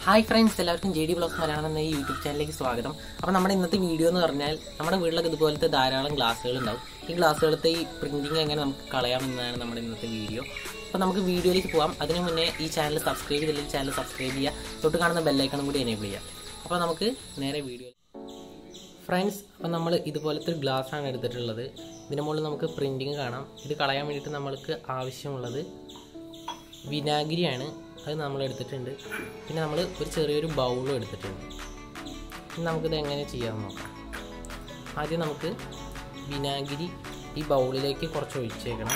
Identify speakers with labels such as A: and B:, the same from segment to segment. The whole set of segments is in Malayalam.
A: ഹായ് ഫ്രണ്ട്സ് എല്ലാവർക്കും ജെ ഡി ബ്ലോഗ്സ് മലയാളം എന്ന ഈ യൂട്യൂബ് ചാനലിലേക്ക് സ്വാഗതം അപ്പോൾ നമ്മുടെ ഇന്നത്തെ വീഡിയോ എന്ന് പറഞ്ഞാൽ നമ്മുടെ വീട്ടിലൊക്കെ ഇതുപോലത്തെ ധാരാളം ഗ്ലാസ്സുകൾ ഉണ്ടാവും ഈ ഗ്ലാസ്സുകളത്തെ ഈ പ്രിന്റിങ് എങ്ങനെ നമുക്ക് കളയാമെന്നതാണ് നമ്മുടെ ഇന്നത്തെ വീഡിയോ അപ്പോൾ നമുക്ക് വീഡിയോയിലേക്ക് പോകാം അതിനു മുന്നേ ഈ ചാനൽ സബ്സ്ക്രൈബ് ചെയ്തില്ലെങ്കിൽ ചാനൽ സബ്സ്ക്രൈബ് ചെയ്യുക തൊട്ട് കാണുന്ന ബെല്ലൈക്കണം കൂടി എനേബിൾ ചെയ്യുക അപ്പോൾ നമുക്ക് നേരെ വീഡിയോ ഫ്രണ്ട്സ് അപ്പം നമ്മൾ ഇതുപോലത്തെ ഒരു ഗ്ലാസ് ആണ് എടുത്തിട്ടുള്ളത് ഇതിന് മുകളിൽ നമുക്ക് പ്രിൻറ്റിങ് കാണാം ഇത് കളയാൻ വേണ്ടിയിട്ട് നമ്മൾക്ക് ആവശ്യമുള്ളത് വിനാഗിരിയാണ് അത് നമ്മൾ എടുത്തിട്ടുണ്ട് പിന്നെ നമ്മൾ ഒരു ചെറിയൊരു ബൗളും എടുത്തിട്ടുണ്ട് ഇനി നമുക്കിത് എങ്ങനെ ചെയ്യാമെന്ന് നോക്കാം ആദ്യം നമുക്ക് വിനാഗിരി ഈ ബൗളിലേക്ക് കുറച്ച് ഒഴിച്ചേക്കണം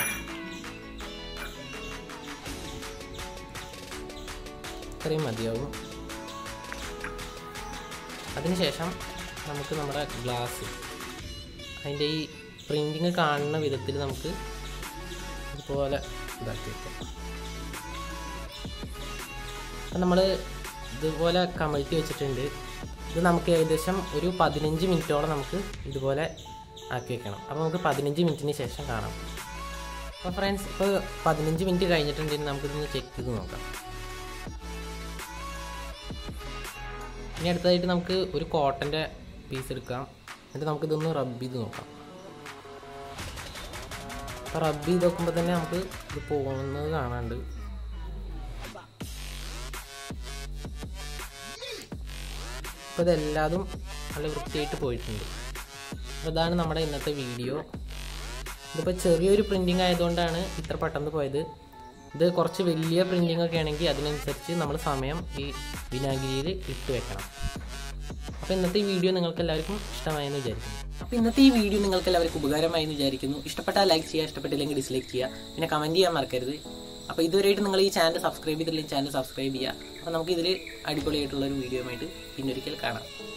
A: ഇത്രയും മതിയാവും അതിനുശേഷം നമുക്ക് നമ്മുടെ ഗ്ലാസ് അതിൻ്റെ ഈ പ്രിൻറ്റിങ് കാണുന്ന വിധത്തിൽ നമുക്ക് ഇതുപോലെ ഇതാക്കി വെക്കാം അപ്പം നമ്മൾ ഇതുപോലെ കമഴ്ത്തി വെച്ചിട്ടുണ്ട് ഇത് നമുക്ക് ഏകദേശം ഒരു പതിനഞ്ച് മിനിറ്റോളം നമുക്ക് ഇതുപോലെ ആക്കി വെക്കണം അപ്പോൾ നമുക്ക് പതിനഞ്ച് മിനിറ്റിന് ശേഷം കാണാം അപ്പോൾ ഫ്രണ്ട്സ് ഇപ്പോൾ പതിനഞ്ച് മിനിറ്റ് കഴിഞ്ഞിട്ടുണ്ടെങ്കിൽ നമുക്കിതൊന്ന് ചെക്ക് ചെയ്ത് നോക്കാം ഇനി അടുത്തതായിട്ട് നമുക്ക് ഒരു കോട്ടൻ്റെ പീസ് എടുക്കാം എന്നിട്ട് നമുക്കിതൊന്ന് റബ്ബ് ചെയ്ത് നോക്കാം അപ്പോൾ റബ്ബ് ചെയ്ത് നോക്കുമ്പോൾ തന്നെ നമുക്ക് ഇത് പോകുന്നത് കാണാണ്ട് അപ്പോൾ ഇതെല്ലാതും നല്ല വൃത്തിയായിട്ട് പോയിട്ടുണ്ട് അപ്പോൾ ഇതാണ് നമ്മുടെ ഇന്നത്തെ വീഡിയോ ഇതിപ്പോൾ ചെറിയൊരു പ്രിൻറ്റിങ് ആയതുകൊണ്ടാണ് ഇത്ര പെട്ടെന്ന് പോയത് ഇത് കുറച്ച് വലിയ പ്രിൻറ്റിംഗ് ഒക്കെ ആണെങ്കിൽ അതിനനുസരിച്ച് നമ്മൾ സമയം ഈ വിനാഗിരിയിൽ ഇട്ട് വെക്കണം അപ്പോൾ ഇന്നത്തെ ഈ വീഡിയോ നിങ്ങൾക്ക് എല്ലാവർക്കും ഇഷ്ടമായെന്ന് വിചാരിക്കുന്നു അപ്പോൾ ഇന്നത്തെ ഈ വീഡിയോ നിങ്ങൾക്ക് എല്ലാവർക്കും ഉപകാരമായി എന്ന് വിചാരിക്കുന്നു ഇഷ്ടപ്പെട്ടാൽ ലൈക്ക് ചെയ്യുക ഇഷ്ടപ്പെട്ടില്ലെങ്കിൽ ഡിസ്ലൈക്ക് ചെയ്യുക പിന്നെ കമൻറ്റ് ചെയ്യാൻ മറക്കരുത് അപ്പോൾ ഇതുവരെയായിട്ട് നിങ്ങൾ ഈ ചാനൽ സബ്സ്ക്രൈബ് ചെയ്തില്ലെങ്കിൽ ചാനൽ സബ്സ്ക്രൈബ് ചെയ്യുക അപ്പോൾ നമുക്ക് ഇതിൽ അടിപൊളിയായിട്ടുള്ള ഒരു വീഡിയോ ആയിട്ട് പിന്നൊരിക്കൽ കാണാം